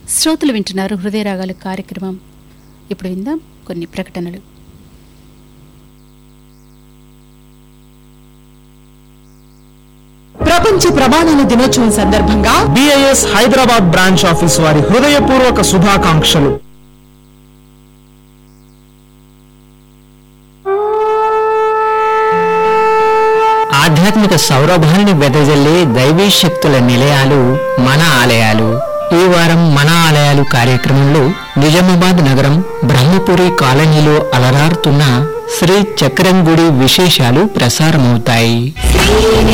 శ్రోతలు వింటున్నారు హృదయ రాగాలు కార్యక్రమం ఇప్పుడు విందాం కొన్ని ప్రకటనలు ప్రపంచ ప్రమాణాల దినోత్సవం సందర్భంగా బిఐఎస్ హైదరాబాద్ బ్రాంచ్ ఆఫీస్ వారి హృదయపూర్వక శుభాకాంక్షలు ఆధ్యాత్మిక సౌరభాన్ని వెదజల్లే దైవీ శక్తుల నిలయాలు మన ఆలయాలు ఈ వారం మన ఆలయాలు కార్యక్రమంలో నిజామాబాద్ నగరం బ్రహ్మపురి కాలనీలో అలరారుతున్న శ్రీ చక్రం గుడి విశేషాలు ప్రసారమవుతాయి